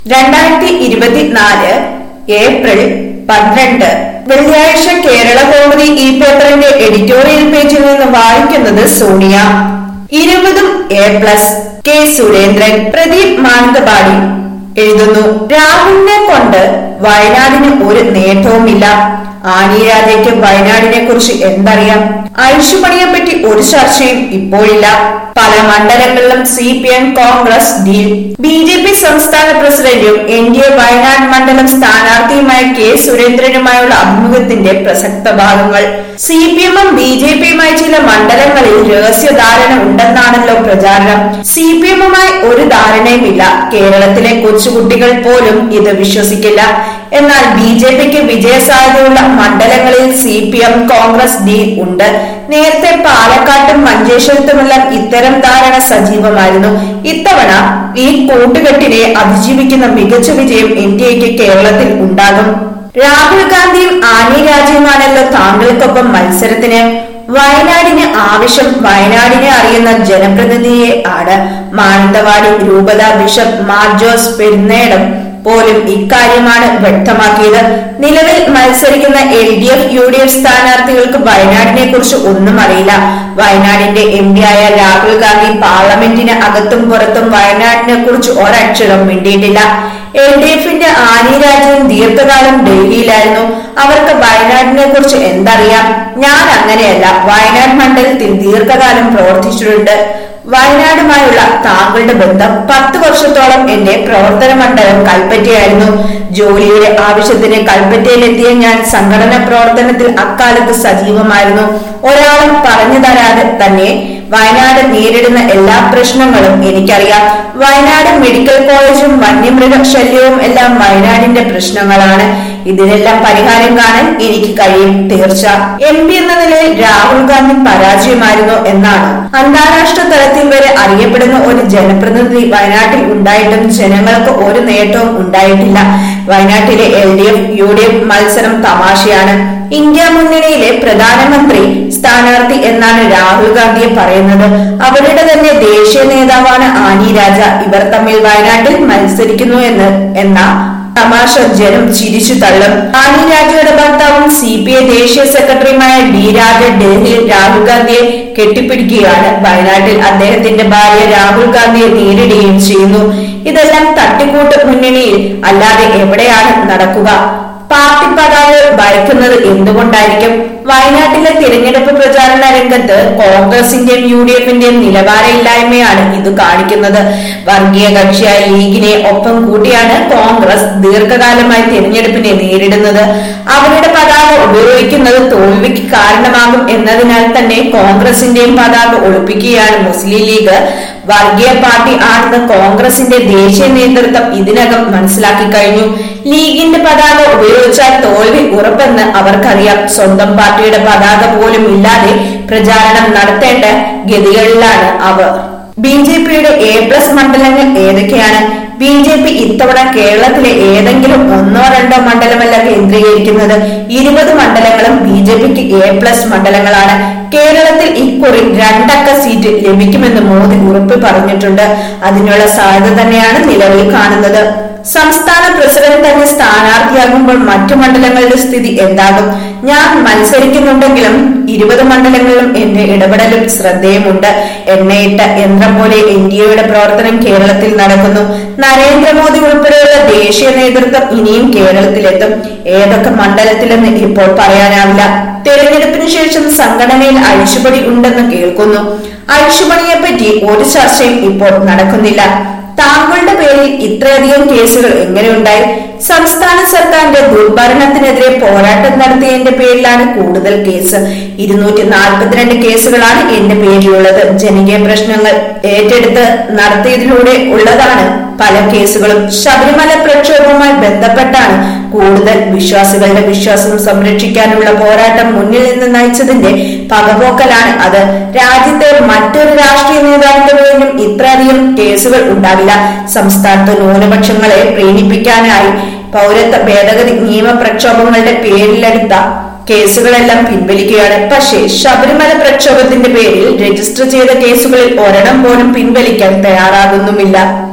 രണ്ടായിരത്തി ഇരുപത്തിനാല് ഏപ്രിൽ പന്ത്രണ്ട് വെള്ളിയാഴ്ച കേരള കോമഡി ഈ പേപ്പറിന്റെ എഡിറ്റോറിയൽ പേജിൽ നിന്ന് വായിക്കുന്നത് സോണിയ ഇരുപതും A plus K Surendran Pradeep Mananthavady എഴുതുന്നു രാഹുലിനെ കൊണ്ട് വയനാടിന് ഒരു നേട്ടവുമില്ല ആനി രാജയ്ക്ക് വയനാടിനെ കുറിച്ച് എന്തറിയാം ഐഷുമണിയെ പറ്റി ഒരു ചർച്ചയും ഇപ്പോഴില്ല പല മണ്ഡലങ്ങളിലും C P M Congress deal B J P സംസ്ഥാന പ്രസിഡന്റും എൻ ഡി എ വയനാട് മണ്ഡലം സ്ഥാനാർത്ഥിയുമായ കെ സുരേന്ദ്രനുമായുള്ള അഭിമുഖത്തിന്റെ പ്രസക്ത ഭാഗങ്ങൾ സി പി എമ്മും ബി ജെ പിയുമായി ചില മണ്ഡലങ്ങളിൽ രഹസ്യധാരണ ഉണ്ടെന്നാണല്ലോ പ്രചാരണം സി പി എമ്മുമായി ഒരു ധാരണയുമില്ല കേരളത്തിലെ കൊച്ചുകുട്ടികൾ പോലും ഇത് വിശ്വസിക്കില്ല എന്നാൽ ബി ജെ പിക്ക് വിജയസാധ്യതയുള്ള മണ്ഡലങ്ങളിൽ C P M Congress deal ഉണ്ട് നേരത്തെ പാലക്കാട്ടും മഞ്ചേശ്വരത്തുമെല്ലാം ഇത്തരം ധാരണ സജീവമായിരുന്നു ഇത്തവണ ഈ കൂട്ടുകെട്ടിനെ അതിജീവിക്കുന്ന മികച്ച വിജയം എൻ ഡി എക്ക് കേരളത്തിൽ ഉണ്ടാകും രാഹുൽ ഗാന്ധിയും ആനി രാജയുമാണല്ലോ താങ്കൾക്കൊപ്പം മത്സരത്തിന് വയനാടിന് ആവശ്യം വയനാടിനെ അറിയുന്ന ജനപ്രതിനിധിയെ ആണ് മാനന്തവാടി രൂപത ബിഷപ്പ് മാർ ജോസ് പെരുന്നേടം പോലും ഇക്കാര്യമാണ് വ്യക്തമാക്കിയത് നിലവിൽ മത്സരിക്കുന്ന L D F U D F സ്ഥാനാർത്ഥികൾക്ക് വയനാടിനെ കുറിച്ച് ഒന്നും അറിയില്ല വയനാടിന്റെ എം പി ആയ രാഹുൽ ഗാന്ധി പാർലമെന്റിന് അകത്തും പുറത്തും വയനാടിനെ കുറിച്ച് ഒരക്ഷരം മിണ്ടിയിട്ടില്ല എൽ ഡി എഫിന്റെ ആനി രാജയും ദീർഘകാലം ഡൽഹിയിലായിരുന്നു അവർക്ക് വയനാടിനെ കുറിച്ച് എന്തറിയാം ഞാൻ അങ്ങനെയല്ല വയനാട് മണ്ഡലത്തിൽ ദീർഘകാലം പ്രവർത്തിച്ചിട്ടുണ്ട് വയനാടുമായുള്ള താങ്കളുടെ ബന്ധം പത്ത് വർഷത്തോളം എന്റെ പ്രവർത്തന മണ്ഡലം കൽപ്പറ്റയായിരുന്നു ജോലിയുടെ ആവശ്യത്തിന് കൽപ്പറ്റയിലെത്തിയ ഞാൻ സംഘടനാ പ്രവർത്തനത്തിൽ അക്കാലത്ത് സജീവമായിരുന്നു ഒരാളും പറഞ്ഞു തരാതെ തന്നെ വയനാട് നേരിടുന്ന എല്ലാ പ്രശ്നങ്ങളും എനിക്കറിയാം വയനാട് മെഡിക്കൽ കോളേജും വന്യമൃഗ ശല്യവും എല്ലാം വയനാടിന്റെ പ്രശ്നങ്ങളാണ് ഇതിനെല്ലാം പരിഹാരം കാണാൻ എനിക്ക് കഴിയും തീർച്ച എം പി എന്ന നിലയിൽ രാഹുൽ ഗാന്ധി പരാജയമായിരുന്നു എന്നാണ് അന്താരാഷ്ട്ര തലത്തിൽ വരെ അറിയപ്പെടുന്ന ഒരു ജനപ്രതിനിധി വയനാട്ടിൽ ഉണ്ടായിട്ടും ജനങ്ങൾക്ക് ഒരു നേട്ടവും ഉണ്ടായിട്ടില്ല വയനാട്ടിലെ L D F U D F മത്സരം തമാശയാണ് ഇന്ത്യ മുന്നണിയിലെ പ്രധാനമന്ത്രി സ്ഥാനാർത്ഥി എന്നാണ് രാഹുൽ ഗാന്ധിയെ പറയുന്നത് അവരുടെ തന്നെ ദേശീയ നേതാവാണ് ആനി രാജ ഇവർ തമ്മിൽ വയനാട്ടിൽ മത്സരിക്കുന്നു എന്ന് എന്ന തമാശ ജനം ചിരിച്ചു തള്ളും ആനി രാജയുടെ ഭർത്താവും സി പി ഐ ദേശീയ സെക്രട്ടറിയുമായ ഡി രാജ ഡൽഹിയിൽ രാഹുൽ ഗാന്ധിയെ കെട്ടിപ്പിടിക്കുകയാണ് വയനാട്ടിൽ അദ്ദേഹത്തിന്റെ ഭാര്യ രാഹുൽ ഗാന്ധിയെ നേരിടുകയും ചെയ്യുന്നു ഇതെല്ലാം തട്ടിക്കൂട്ട് മുന്നണിയിൽ അല്ലാതെ എവിടെയാണ് നടക്കുക പാർട്ടി പതാക ഭയക്കുന്നത് എന്തുകൊണ്ടായിരിക്കും വയനാട്ടിലെ തിരഞ്ഞെടുപ്പ് പ്രചാരണ രംഗത്ത് കോൺഗ്രസിന്റെയും യു ഡി എഫിന്റെയും നിലവാരമില്ലായ്മയാണ് ഇത് കാണിക്കുന്നത് വർഗീയ കക്ഷിയായ ലീഗിനെ ഒപ്പം കൂട്ടിയാണ് കോൺഗ്രസ് ദീർഘകാലമായി തിരഞ്ഞെടുപ്പിനെ നേരിടുന്നത് അവരുടെ പതാക ഉപയോഗിക്കുന്നത് തോൽവിക്ക് കാരണമാകും എന്നതിനാൽ തന്നെ കോൺഗ്രസിന്റെയും പതാക ഒളിപ്പിക്കുകയാണ് മുസ്ലിം ലീഗ് വർഗീയ പാർട്ടി ആണെന്ന് കോൺഗ്രസിന്റെ ദേശീയ നേതൃത്വം ഇതിനകം മനസ്സിലാക്കി കഴിഞ്ഞു ലീഗിന്റെ പതാക ഉപയോഗിച്ചാൽ തോൽവി ഉറപ്പെന്ന് അവർക്കറിയാം സ്വന്തം പാർട്ടിയുടെ പതാക പോലും ഇല്ലാതെ പ്രചാരണം നടത്തേണ്ട ഗതികളിലാണ് അവർ ബി ജെ പിയുടെ എ പ്ലസ് മണ്ഡലങ്ങൾ ഏതൊക്കെയാണ് ബി ജെ പി ഇത്തവണ കേരളത്തിലെ ഏതെങ്കിലും ഒന്നോ രണ്ടോ മണ്ഡലമല്ല കേന്ദ്രീകരിക്കുന്നത് ഇരുപത് മണ്ഡലങ്ങളും ബി ജെ പിക്ക് എ പ്ലസ് മണ്ഡലങ്ങളാണ് കേരളത്തിൽ ഇക്കുറി രണ്ടക്ക സീറ്റ് ലഭിക്കുമെന്ന് മോദി ഉറപ്പ് പറഞ്ഞിട്ടുണ്ട് അതിനുള്ള സാധ്യത തന്നെയാണ് നിലവിൽ കാണുന്നത് സംസ്ഥാന പ്രസിഡന്റ് തന്നെ സ്ഥാനാർത്ഥിയാകുമ്പോൾ മറ്റു മണ്ഡലങ്ങളുടെ സ്ഥിതി എന്താകും ഞാൻ മത്സരിക്കുന്നുണ്ടെങ്കിലും ഇരുപത് മണ്ഡലങ്ങളിലും എന്റെ ഇടപെടലും ശ്രദ്ധേയമുണ്ട് എണ്ണയിട്ട യന്ത്രം പോലെ എൻ ഡി എയുടെ പ്രവർത്തനം കേരളത്തിൽ നടക്കുന്നു നരേന്ദ്രമോദി ഉൾപ്പെടെയുള്ള ദേശീയ നേതൃത്വം ഇനിയും കേരളത്തിലെത്തും ഏതൊക്കെ മണ്ഡലത്തിലെന്ന് ഇപ്പോൾ പറയാനാവില്ല തെരഞ്ഞെടുപ്പിന് ശേഷം സംഘടനയിൽ അഴിച്ചുപടി ഉണ്ടെന്ന് കേൾക്കുന്നു അഴിച്ചുപണിയെ പറ്റി ഒരു ചർച്ചയും ഇപ്പോൾ നടക്കുന്നില്ല താങ്കളുടെ പേരിൽ ഇത്രയധികം കേസുകൾ എങ്ങനെയുണ്ടായി സംസ്ഥാന സർക്കാരിന്റെ ദുർഭരണത്തിനെതിരെ പോരാട്ടം നടത്തിയതിന്റെ പേരിലാണ് കൂടുതൽ കേസ് ഇരുന്നൂറ്റി നാൽപ്പത്തിരണ്ട് കേസുകളാണ് എന്റെ പേരിലുള്ളത് ജനകീയ പ്രശ്നങ്ങൾ ഏറ്റെടുത്ത് നടത്തിയതിലൂടെ ഉള്ളതാണ് പല കേസുകളും ശബരിമല പ്രക്ഷോഭവുമായി ബന്ധപ്പെട്ടാണ് കൂടുതൽ വിശ്വാസികളുടെ വിശ്വാസം സംരക്ഷിക്കാനുള്ള പോരാട്ടം മുന്നിൽ നിന്ന് നയിച്ചതിന്റെ പകപോക്കലാണ് അത് രാജ്യത്തെ മറ്റൊരു രാഷ്ട്രീയ നേതാവിന്റെ പേരിലും ഇത്രയധികം കേസുകൾ ഉണ്ടാവില്ല സംസ്ഥാനത്ത് ന്യൂനപക്ഷങ്ങളെ പ്രീണിപ്പിക്കാനായി പൗരത്വ ഭേദഗതി നിയമപ്രക്ഷോഭങ്ങളുടെ പേരിലെടുത്ത കേസുകളെല്ലാം പിൻവലിക്കുകയാണ് പക്ഷേ ശബരിമല പ്രക്ഷോഭത്തിന്റെ പേരിൽ രജിസ്റ്റർ ചെയ്ത കേസുകളിൽ ഒരെണ്ണം പോലും പിൻവലിക്കാൻ തയ്യാറാകുന്നുമില്ല